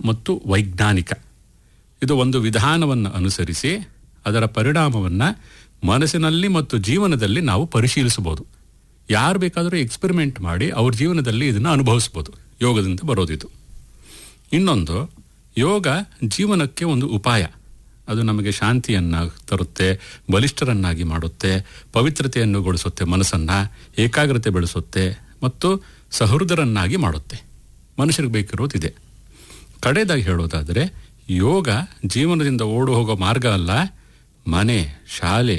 ಮತ್ತು ವೈಜ್ಞಾನಿಕ ಇದು ಒಂದು ವಿಧಾನವನ್ನು ಅನುಸರಿಸಿ ಅದರ ಪರಿಣಾಮವನ್ನು ಮನಸ್ಸಿನಲ್ಲಿ ಮತ್ತು ಜೀವನದಲ್ಲಿ ನಾವು ಪರಿಶೀಲಿಸಬಹುದು ಯಾರು ಬೇಕಾದರೂ ಎಕ್ಸ್ಪೆರಿಮೆಂಟ್ ಮಾಡಿ ಅವ್ರ ಜೀವನದಲ್ಲಿ ಇದನ್ನು ಅನುಭವಿಸ್ಬೋದು ಯೋಗದಿಂದ ಬರೋದಿದು ಇನ್ನೊಂದು ಯೋಗ ಜೀವನಕ್ಕೆ ಒಂದು ಉಪಾಯ ಅದು ನಮಗೆ ಶಾಂತಿಯನ್ನು ತರುತ್ತೆ ಬಲಿಷ್ಠರನ್ನಾಗಿ ಮಾಡುತ್ತೆ ಪವಿತ್ರತೆಯನ್ನು ಗೊಳಿಸುತ್ತೆ ಮನಸ್ಸನ್ನು ಏಕಾಗ್ರತೆ ಬೆಳೆಸುತ್ತೆ ಮತ್ತು ಸಹೃದರನ್ನಾಗಿ ಮಾಡುತ್ತೆ ಮನುಷ್ಯರಿಗೆ ಬೇಕಿರೋದಿದೆ ಕಡೆದಾಗಿ ಹೇಳೋದಾದರೆ ಯೋಗ ಜೀವನದಿಂದ ಓಡು ಹೋಗೋ ಮಾರ್ಗ ಅಲ್ಲ ಮನೆ ಶಾಲೆ